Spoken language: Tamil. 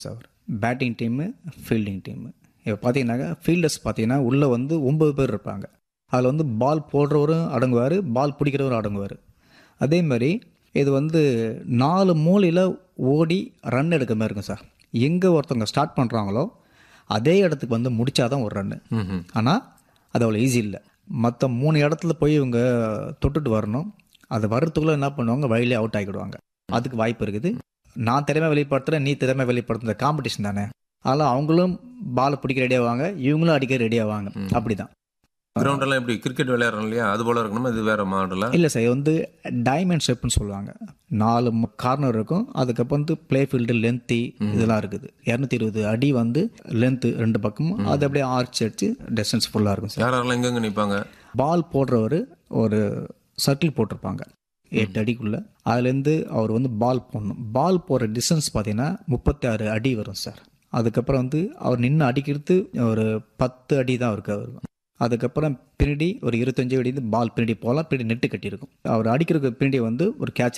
Sir batting team fielding team இப்போ பார்த்தீங்கன்னாக்கா ஃபீல்டர்ஸ் பார்த்தீங்கன்னா உள்ளே வந்து ஒம்பது பேர் இருப்பாங்க அதில் வந்து பால் போடுறவரும் அடங்குவார் பால் பிடிக்கிறவரும் அடங்குவார் அதே மாதிரி இது வந்து நாலு மூலையில் ஓடி ரன் எடுக்கிற மாதிரி இருக்கும் சார் எங்கே ஒருத்தவங்க ஸ்டார்ட் பண்ணுறாங்களோ அதே இடத்துக்கு வந்து முடிச்சாதான் ஒரு ரன்னு ம்ஹும். ஆனால் அது அவ்வளோ ஈஸி இல்லை மற்ற மூணு இடத்துல போய் இவங்க தொட்டுட்டு வரணும் அது வர்றதுக்குள்ளே என்ன பண்ணுவாங்க வழியிலே அவுட் ஆகிடுவாங்க அதுக்கு வாய்ப்பு இருக்குது நான் திறமை வெளிப்படுத்துகிறேன் நீ திறமை வெளிப்படுத்துகிற காம்படிஷன் தானே அதனால் அவங்களும் பாலை பிடிக்க ரெடி ஆவாங்க இவங்களும் அடிக்க ரெடி ஆவாங்க அப்படி தான் கிரவுண்ட் எல்லாம் எப்படி கிரிக்கெட் விளையாடுறோம் இல்லையா அது போல இருக்கணுமா இது வேற மாடலா இல்லை சார் இது வந்து டைமண்ட் ஷேப்னு சொல்லுவாங்க நாலு கார்னர் இருக்கும் அதுக்கப்புறம் வந்து பிளே ஃபீல்டு லென்த்தி இதெல்லாம் இருக்குது இரநூத்தி இருபது அடி வந்து லென்த்து ரெண்டு பக்கமும் அது அப்படியே ஆர்ச் அடிச்சு டிஸ்டன்ஸ் ஃபுல்லாக இருக்கும் சார் யார் யாரெல்லாம் எங்கெங்க நிப்பாங்க பால் போடுறவர் ஒரு சர்க்கிள் போட்டிருப்பாங்க எட்டு அடிக்குள்ள அதுலேருந்து அவர் வந்து பால் போடணும் பால் போடுற டிஸ்டன்ஸ் பார்த்தீங்கன்னா முப்பத்தி ஆறு அடி வரும் சார் அதுக்கப்புறம் வந்து அவர் நின்று அடிக்கிறது ஒரு பத்து அடி தான் அவருக்கு அவர் அதுக்கப்புறம் பின்னாடி ஒரு இருபத்தஞ்சு அடி பால் பின்னாடி போகலாம் பின்னாடி நெட்டு கட்டியிருக்கும் அவர் அடிக்கிறதுக்கு பின்னாடி வந்து ஒரு கேட்ச்